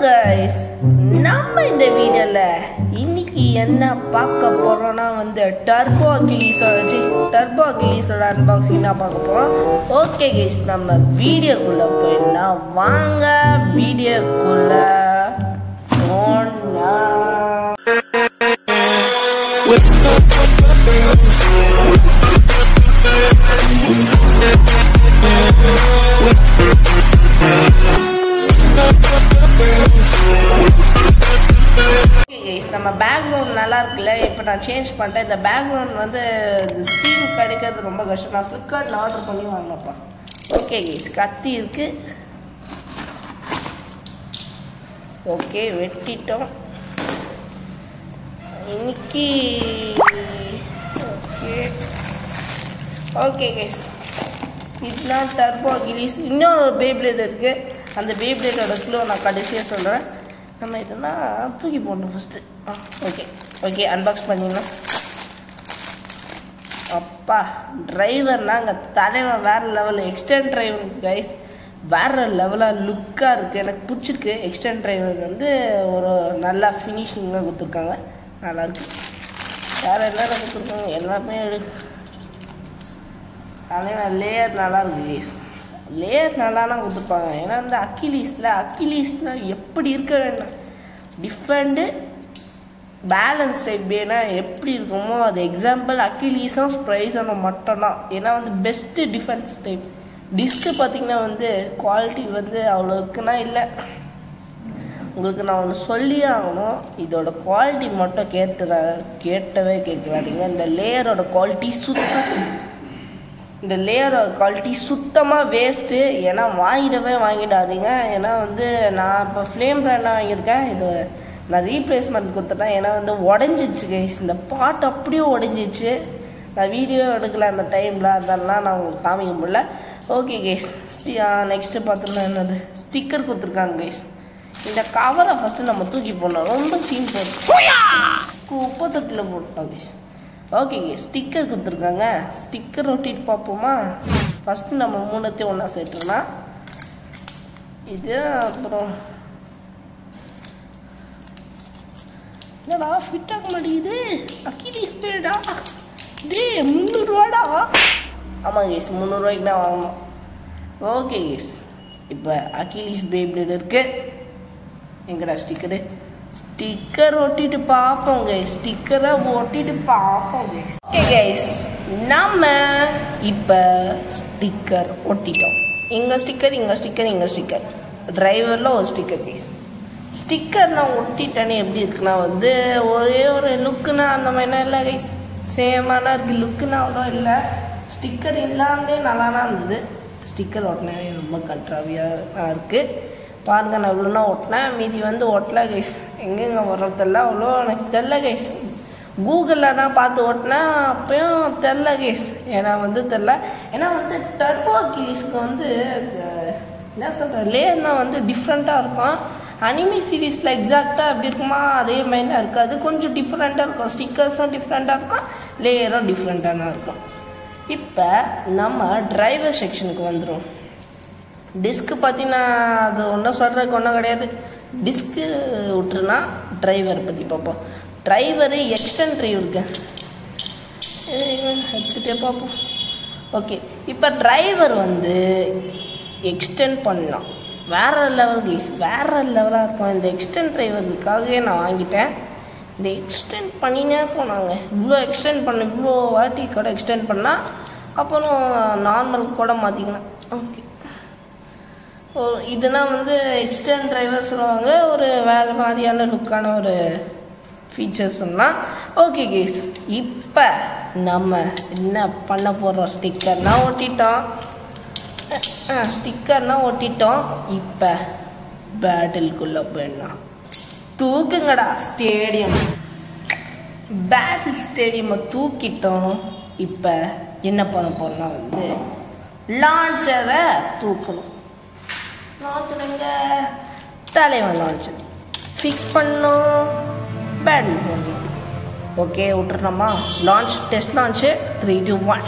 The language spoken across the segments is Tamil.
கைஸ் நம்ம இந்த வீடியோவில் இன்னைக்கு என்ன பார்க்க போகிறோம்னா வந்து டர்போ அகிலீஸோட சி டர்போ அகிலீஸோட அன்பாக்சிங் தான் பார்க்க போகிறோம் ஓகே கைஸ் நம்ம வீடியோக்குள்ளே போயிடனா வாங்க வீடியோக்குள்ளே போனா guys, நம்ம பேக்ரவுண்ட் நல்லா இருக்குல்ல இப்போ நான் சேஞ்ச் பண்ணிட்டேன் இந்த பேக்ரவுண்ட் வந்து இந்த ஸ்க்ரீன் கிடைக்கிறது ரொம்ப கஷ்டம் நான் ஃப்ளிப்கார்ட்டில் ஆர்டர் பண்ணி வாங்கினப்பா ஓகே கைஸ் கத்தி இருக்கு ஓகே வெட்டிட்டோம் இன்னைக்கு ஓகே ஓகே கைஸ் இதெல்லாம் டர்போ கிரீஸ் இன்னொரு பேப்ளேட் இருக்குது அந்த பேப்ளேட்டோட கிலோ நான் கடைசியாக சொல்கிறேன் நம்ம இதெல்லாம் தூக்கி போடணும் ஃபஸ்ட்டு ஆ ஓகே ஓகே அன்பாக்ஸ் பண்ணிடலாம் அப்பா டிரைவர்னா அங்கே தலைவன் வேறு லெவலில் எக்ஸ்டென்ட் டிரைவர் கைஸ் வேறு லெவலாக லுக்காக இருக்குது எனக்கு பிடிச்சிருக்கு எக்ஸ்டென்ட் டிரைவர் வந்து ஒரு நல்லா ஃபினிஷிங்காக கொடுத்துருக்காங்க நல்லாயிருக்கு வேறு என்னென்ன கொடுத்துருக்காங்க எல்லாமே எடு ஆனால் லேயர் நல்லா இருக்கு கைஸ் லேயர் நல்லானா கொடுத்துருப்பாங்க ஏன்னா இந்த அக்கிலீஸில் அக்கிலீஸ்னால் எப்படி இருக்க வேண்டாம் டிஃப்ரெண்ட்டு பேலன்ஸ் டைப் வேணா எப்படி இருக்குமோ அது எக்ஸாம்பிள் அக்கிலீஸும் ஸ்ப்ரைஸனும் மட்டும்தான் ஏன்னா வந்து பெஸ்ட்டு டிஃபென்ஸ் டைப் டிஸ்க்கு பார்த்தீங்கன்னா வந்து குவாலிட்டி வந்து அவ்வளோக்குன்னா இல்லை உங்களுக்கு நான் ஒன்று சொல்லியே ஆகணும் இதோட குவாலிட்டி மட்டும் கேட்டுற கேட்டவே கேட்குறாடிங்க இந்த லேயரோட குவாலிட்டி சுத்தம் இந்த லேயரோட குவாலிட்டி சுத்தமாக வேஸ்ட்டு ஏன்னா வாங்கிடவே வாங்கிடாதீங்க ஏன்னா வந்து நான் இப்போ ஃப்ளேம் பிராண்டாக வாங்கியிருக்கேன் இது நான் ரீப்ளேஸ்மெண்ட் கொடுத்துட்டேன் ஏன்னா வந்து உடஞ்சிச்சு கைஸ் இந்த பாட் அப்படியே உடஞ்சிச்சு நான் வீடியோ எடுக்கல அந்த டைமில் அதெல்லாம் நான் உங்களுக்கு காமிக்க முடியல ஓகே கைஸ் ஸ்டி நெக்ஸ்ட்டு பார்த்தோம்னா என்னது ஸ்டிக்கர் கொடுத்துருக்காங்க கைஸ் இந்த கவரை ஃபஸ்ட்டு நம்ம தூக்கி போடணும் ரொம்ப சீன் போட்டு குப்பை தொட்டில் போட்டோம் கைஸ் ஓகே ஸ்டிக்கர் கொடுத்துருக்காங்க ஸ்டிக்கர் ஒட்டிட்டு பார்ப்போமா ஃபஸ்ட்டு நம்ம மூணுத்தையும் ஒன்றா சேர்த்துக்கலாம் இது அப்புறம் என்னடா ஃபிட் ஆக மாட்டேங்குது அக்கிலீஸ் பேடா டே முந்நூறுவாடா ஆமாம் கேஸ் முந்நூறுவாய்க்கு தான் வாங்கணும் ஓகே கேஸ் இப்போ அக்கிலீஸ் பேப்ளேட் இருக்கு எங்கடா ஸ்டிக்கரு ஸ்டிக்கர் ஒட்டிட்டு பார்ப்போம் கைஸ் ஸ்டிக்கரை ஒட்டிட்டு பார்ப்போம் கைஸ் ஓகே கைஸ் நம்ம இப்போ ஸ்டிக்கர் ஒட்டிட்டோம் இங்கே ஸ்டிக்கர் இங்கே ஸ்டிக்கர் இங்கே ஸ்டிக்கர் டிரைவரில் ஒரு ஸ்டிக்கர் கைஸ் ஸ்டிக்கர் நான் ஒட்டிட்டேன்னு எப்படி இருக்குன்னா வந்து ஒரே ஒரு லுக்குனா அந்த மாதிரிலாம் இல்லை கைஸ் சேமான இருக்குது லுக்குனா அவ்வளோ இல்லை ஸ்டிக்கர் இல்லாமலே நல்லானா இருந்தது ஸ்டிக்கர் ஒட்டினே ரொம்ப கண்ட்ராவியாக இருக்குது பாருங்க நான் இவ்வளோனா ஒட்டினேன் மீதி வந்து ஒட்டல கைஸ் எங்கெங்க வர்றதில்ல அவ்வளோ எனக்கு தெரில கைஸ் கூகுளில் தான் பார்த்து ஓட்டினேன் அப்பயும் தெரில கைஸ் ஏன்னா வந்து தெரில ஏன்னா வந்து டர்போ கீஸ்க்கு வந்து இந்த என்ன சொல்கிறேன் லேயர் தான் வந்து டிஃப்ரெண்ட்டாக இருக்கும் அனிமி சீரீஸில் எக்ஸாக்டாக எப்படி இருக்குமா அதே மாதிரி தான் இருக்காது கொஞ்சம் டிஃப்ரெண்ட்டாக இருக்கும் ஸ்டிக்கர்ஸும் டிஃப்ரெண்ட்டாக இருக்கும் லேயரும் டிஃப்ரெண்ட்டாக தான் இருக்கும் இப்போ நம்ம டிரைவர் செக்ஷனுக்கு வந்துடும் டிஸ்க்கு பார்த்தீங்கன்னா அது ஒன்றும் சொல்கிறதுக்கு ஒன்றும் கிடையாது டிஸ்க்கு விட்டுருனா டிரைவரை பற்றி பார்ப்போம் டிரைவரு எக்ஸ்டன் டிரைவ் இருக்கு எடுத்துகிட்டே பார்ப்போம் ஓகே இப்போ டிரைவர் வந்து எக்ஸ்டெண்ட் பண்ணலாம் வேறு லெவல் கைஸ் வேறு லெவலாக இருக்கும் இந்த எக்ஸ்டெண்ட் டிரைவருக்காகவே நான் வாங்கிட்டேன் இந்த எக்ஸ்டெண்ட் பண்ணினே போனாங்க இவ்வளோ எக்ஸ்டெண்ட் பண்ண இவ்வளோ வாட்டி கூட எக்ஸ்டெண்ட் பண்ணால் அப்புறம் நார்மல் கூட மாற்றிக்கலாம் ஓகே ஓ இதெல்லாம் வந்து எக்ஸ்டர்ன் டிரைவர் சொல்லுவாங்க ஒரு வேறு மாதிரியான லுக்கான ஒரு ஃபீச்சர்ஸ் சொன்னால் ஓகே கேஸ் இப்போ நம்ம என்ன பண்ண போகிறோம் ஸ்டிக்கர்னா ஒட்டிட்டோம் ஸ்டிக்கர்னா ஒட்டிட்டோம் இப்போ பேட்டிலுக்குள்ளே போயிடலாம் தூக்குங்கடா ஸ்டேடியம் பேட்டில் ஸ்டேடியமை தூக்கிட்டோம் இப்போ என்ன பண்ண போகிறோம்னா வந்து லான்ச்சரை தூக்கணும் லான்ச்சர் எங்க தலைவன் லான்ச்சர் ஃபிக்ஸ் பண்ணோம் பேட்டில் பண்ணி ஓகே விட்டுறோமா launch test launch three two one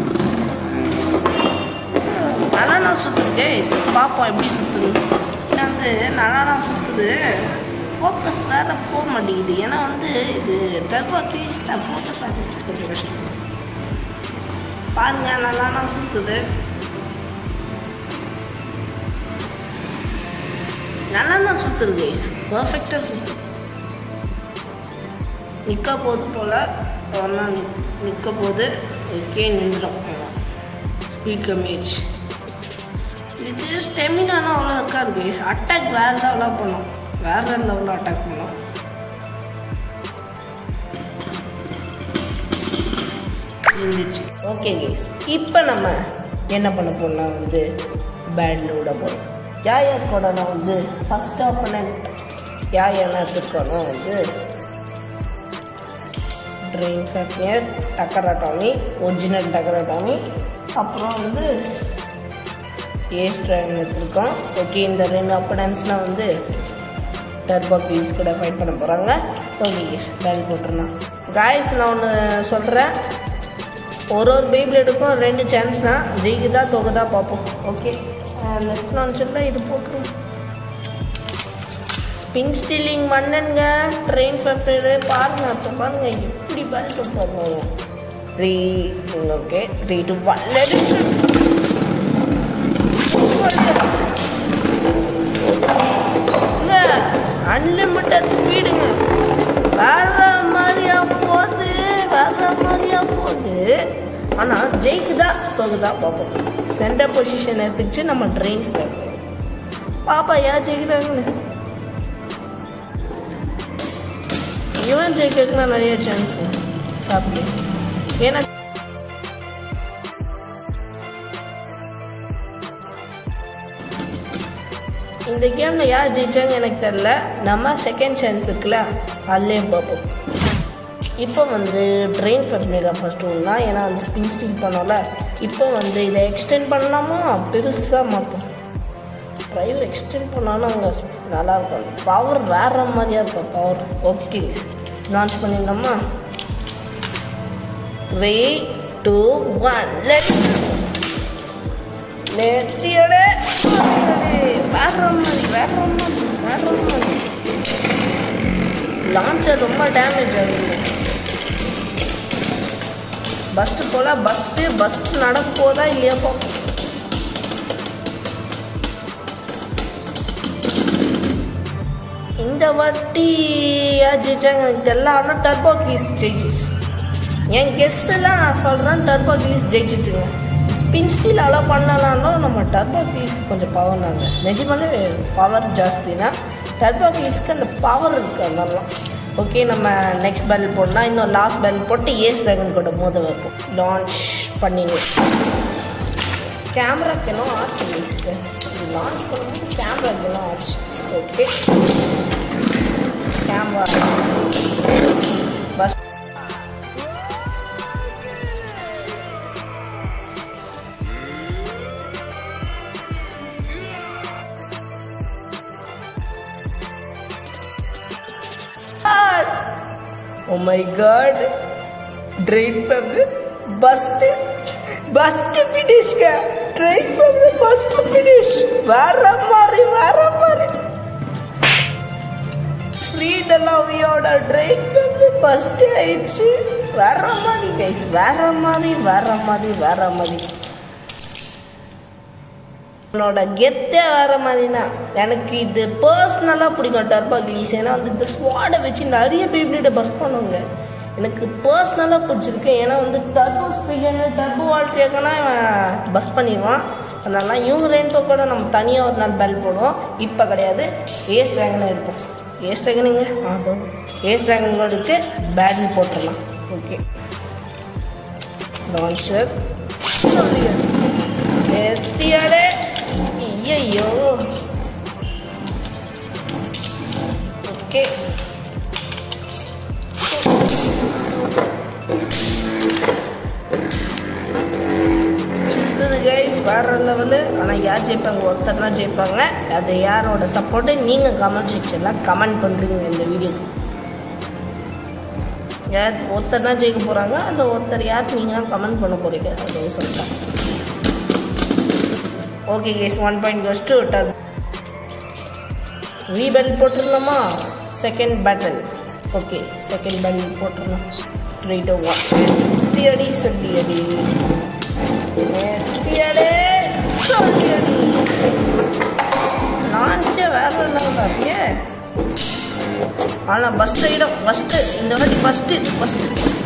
ஆனால் நான் சுற்றுது பார்ப்போம் எப்படி சுற்றுது நான் வந்து நல்லா தான் சுற்றுது ஃபோக்கஸ் வேறு போக மாட்டேங்குது ஏன்னா வந்து இது டர்போ கீஸ் தான் ஃபோக்கஸ் ஆகிறது கொஞ்சம் கஷ்டம் பாருங்க நல்லா தான் சுற்றுது நல்லா தான் சுற்றுது கைஸ் பர்ஃபெக்டாக சுற்றுது நிற்க போது போல் ஒன்றா நிக் நிற்க போது ஓகே நின்றுடும் ஸ்பீட் கம்மியாச்சு இதுக்கு ஸ்டெமினாலாம் அவ்வளோ இருக்காது கைஸ் அட்டாக் வேறு லெவலாக பண்ணும் வேறு லெவலில் அட்டாக் பண்ணும் இருந்துச்சு ஓகே கைஸ் இப்போ நம்ம என்ன பண்ண போறோம்னா வந்து பேட்டில் விட போகிறோம் யார் யார் கூட நான் வந்து ஃபஸ்ட் ஆப்பனண்ட் யார் யாரெல்லாம் எடுத்துருக்கோன்னா வந்து ட்ரெயின் ஃபேக்னியர் டக்கராட்டாமி ஒரிஜினல் டக்கராட்டாமி அப்புறம் வந்து ஏஸ் ட்ரைன் எடுத்திருக்கோம் ஓகே இந்த ரெண்டு அப்படன்ஸ்னால் வந்து டர்போ பீஸ் கூட ஃபைட் பண்ண போகிறாங்க ஓகே பேல் போட்டுருலாம் காய்ஸ் நான் ஒன்று சொல்கிறேன் ஒரு ஒரு பேபிளேடுக்கும் ரெண்டு சான்ஸ் தான் ஜெயிக்குதா தொகுதா பார்ப்போம் ஓகே லெஃப்ட் லான்ச்சரில் இது போட்டுருவோம் ஸ்பின் ஸ்டீலிங் மன்னனுங்க ட்ரெயின் ஃபேக்டரி பாருங்க அப்போ பாருங்க எப்படி பெல்ட் போடுறோம் three okay three two one unlimited ஸ்பீடுங்க வேற மாதிரியா போகுது வேற மாதிரியா போகுது ஆனால் ஜெயிக்குதா தோகுதா பார்ப்போம் சென்டர் பொசிஷன் எடுத்துக்கிச்சு நம்ம ட்ரெயின் பாப்பா ஏன் ஜெயிக்கிறாங்கன்னு இவன் ஜெயிக்கிறதுக்குனா நிறைய சான்ஸ் அப்படி ஏன்னா இந்த கேமில் யார் ஜெயிச்சாங்க எனக்கு தெரில நம்ம செகண்ட் சான்ஸ் இருக்குல்ல அதுலேயும் பார்ப்போம் இப்போ வந்து ட்ரெயின் ஃபெர்மிலா ஃபஸ்ட்டு ஒன்றா ஏன்னா வந்து ஸ்பின் ஸ்டீல் பண்ணோம்ல இப்போ வந்து இதை எக்ஸ்டெண்ட் பண்ணலாமா பெருசாக மாற்றோம் டிரைவர் எக்ஸ்டெண்ட் பண்ணாலும் அங்கே நல்லா இருக்கும் பவர் வேற மாதிரியா இருக்கும் பவர் ஓகே லான்ச் பண்ணிடலாமா த்ரீ டூ ஒன் லெட் நெத்தியோட வேற மாதிரி வேற மாதிரி வேற மாதிரி லான்ச்சர் ரொம்ப டேமேஜ் ஆகுது பஸ்ட்டு போல பஸ்ட்டு பஸ்ட் நடக்க போதா இல்லையா பார்ப்போம் இந்த வாட்டி யார் ஜெயிச்சாங்க எனக்கு தெரியல ஆனால் டர்போ கிளீஸ் ஜெயிச்சிச்சு என் கெஸ்ஸெல்லாம் நான் சொல்கிறேன் டர்போ கிளீஸ் ஜெயிச்சிச்சுங்க ஸ்பின் ஸ்டீல் அலோவ் பண்ணலாம்னாலும் நம்ம டர்போ கிளீஸ் கொஞ்சம் பவர் நாங்க நிஜமாலே பவர் ஜாஸ்தினா டர்போ கிளீஸ்க்கு அந்த பவர் இருக்கு அதனால ஓகே நம்ம நெக்ஸ்ட் பெல் போடலாம் இன்னும் லாஸ்ட் பெல் போட்டு ஏஸ் ட்ராகன் கூட மோத வைப்போம் லான்ச் பண்ணிடுவோம் கேமராக்கு என்ன ஆச்சு மிஸ்க்கு லான்ச் பண்ணும்போது கேமராக்கு என்ன ஆச்சு ஓகே கேமரா பஸ் Oh my god. Drain from the bust. Bust finish ka. Drain from the bust finish. வேற மாதிரி வேற மாதிரி ஃப்ரீடலாவியோட ட்ரெயின் வந்து ஃபஸ்ட்டு ஆயிடுச்சு வேற மாதிரி கைஸ் வேற மாதிரி வேற மாதிரி வேற மாதிரி உன்னோட கெத்தே வேற மாதிரினா எனக்கு இது பர்சனலாக பிடிக்கும் டர்பா கிளீஸ் ஏன்னா வந்து இந்த ஸ்குவாடை வச்சு நிறைய பேபிளிட்ட பஸ் பண்ணுவாங்க எனக்கு பர்சனலாக பிடிச்சிருக்கு ஏன்னா வந்து டர்போ ஸ்பீக்கர் டர்போ வால்ட்ரியாக்கனா இவன் பஸ் பண்ணிடுவான் அதனால இவங்க ரெண்டு கூட நம்ம தனியாக ஒரு நாள் பெல் போடுவோம் இப்போ கிடையாது ஏஸ் ட்ராகனை எடுப்போம் ஏஸ் ட்ராகனுங்க ஆ ஏஸ் ட்ராகன் எடுத்து பேட்டில் போட்டுடலாம் ஓகே லான்ச்சர் எத்தியாடே ஐயோ ஓகே சுத்துது கைஸ் வேற லெவலு ஆனால் யார் ஜெயிப்பாங்க ஒருத்தர் தான் ஜெயிப்பாங்க அது யாரோட சப்போர்ட்டு நீங்கள் கமெண்ட் செக்ஷனில் கமெண்ட் பண்ணுறீங்க இந்த வீடியோக்கு யார் ஒருத்தர் தான் ஜெயிக்க போகிறாங்க அந்த ஒருத்தர் யார் நீங்கள் கமெண்ட் பண்ண போகிறீங்க அப்படின்னு சொல்லிட்டாங்க okay case one point goes to turn ரீபெல் போட்டுருந்தோமா second button okay second button போட்டுருந்தோம் த்ரீ டூ ஒன் எத்தி அடி சொல்லி அடி எத்தி அடி சொல்லி அடி லான்ச்சே வேற லெவல் அப்படியே ஆனால் ஃபஸ்ட்டு இடம் ஃபஸ்ட்டு இந்த வாட்டி ஃபஸ்ட்டு ஃபஸ்ட்டு ஃபஸ்ட்டு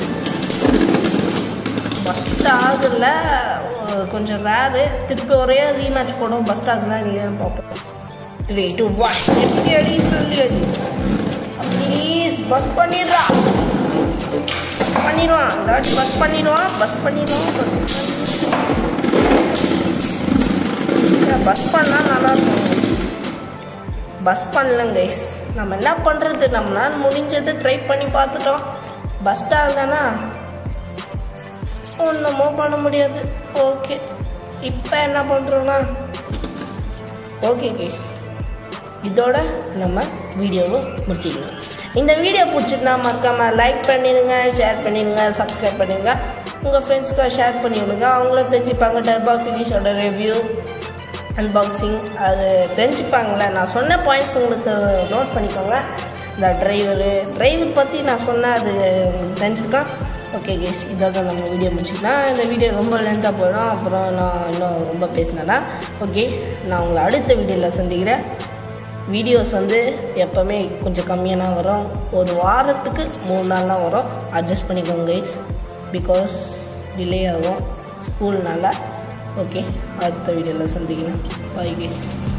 ஃபஸ்ட் ஆகல அஹ் கொஞ்சம் ரேரு திருப்பி ஒரே ரீமேட்ச் போடும் ஃபஸ்ட் ஆகுனா இல்லையான்னு பார்ப்போம் த்ரீ டூ ஒன் எப்படி அடி சொல்லி அடி ப்ளீஸ் பஸ் பண்ணிடுறா பண்ணிடுவான் இந்த வாட்டி பஸ் பண்ணிடுவான் பஸ் பண்ணிடுவான் பஸ் பஸ் பண்ணால் நல்லாயிருக்கும் பஸ் பண்ணலங்க கைஸ் நம்ம என்ன பண்ணுறது நம்மளால் முடிஞ்சது ட்ரை பண்ணி பார்த்துட்டோம் பஸ் ஆகலைன்னா ஒன்றுமோ பண்ண முடியாது ஓகே இப்போ என்ன பண்ணுறோன்னா ஓகே கைஸ் இதோட நம்ம வீடியோவை முடிச்சிக்கலாம் இந்த வீடியோ பிடிச்சிருந்தா மறக்காமல் லைக் பண்ணிடுங்க ஷேர் பண்ணிடுங்க சப்ஸ்கிரைப் பண்ணிடுங்க உங்கள் ஃப்ரெண்ட்ஸ்க்கு ஷேர் பண்ணி விடுங்க அவங்களும் தெரிஞ்சுப்பாங்க டர்பா கிரிஷோட ரிவ்யூ அன்பாக்சிங் அது தெரிஞ்சுப்பாங்களே நான் சொன்ன பாயிண்ட்ஸ் உங்களுக்கு நோட் பண்ணிக்கோங்க இந்த டிரைவரு டிரைவர் பற்றி நான் சொன்னேன் அது உங்களுக்கு தெரிஞ்சிருக்கா ஓகே கேஸ் இதோட நம்ம வீடியோ முடிச்சுக்கலாம் இந்த வீடியோ ரொம்ப லென்த்தாக போயிடும் அப்புறம் நான் இன்னும் ரொம்ப பேசினேன்னா ஓகே நான் உங்களை அடுத்த வீடியோவில் சந்திக்கிறேன் வீடியோஸ் வந்து எப்போவுமே கொஞ்சம் கம்மியாக தான் வரும் ஒரு வாரத்துக்கு மூணு நாள்லாம் வரும் அட்ஜஸ்ட் பண்ணிக்கோங்க கைஸ் பிகாஸ் டிலே ஆகும் ஸ்கூல்னால ஓகே அடுத்த வீடியோவில் சந்திக்கலாம் பாய் கைஸ்